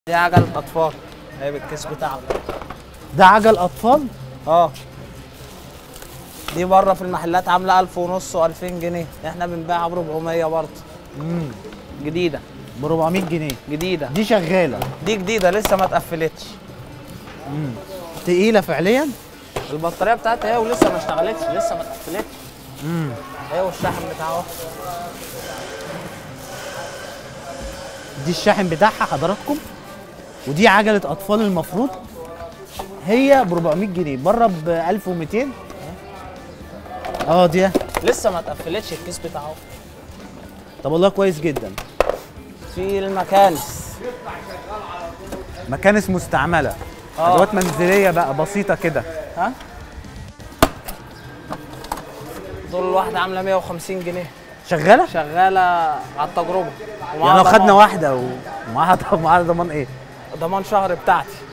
دي عجلة أطفال هي بالكيس بتاعها ده عجل اطفال اه دي بره في المحلات عاملة ألف ونص و2000 جنيه احنا بنبيعها ب 400 برضه امم جديدة ب 400 جنيه جديدة دي شغاله دي جديدة لسه ما اتقفلتش امم تقيله فعليا البطارية بتاعتها هي ولسه ما اشتغلتش لسه ما اتقفلتش امم هي والشحن بتاعها دي الشاحن بتاعها حضراتكم ودي عجله اطفال المفروض هي ب 400 جنيه بره ب 1200 اه دي لسه ما اتقفلتش الكيس بتاعه طب والله كويس جدا في المكانس مكانس مستعمله آه. ادوات منزليه بقى بسيطه كده ها دول الواحدة عاملة 150 جنيه شغاله شغالة على التجربة يعني لو خدنا واحده و- ومعاها طب معاها ضمان ايه ضمان شهر بتاعتي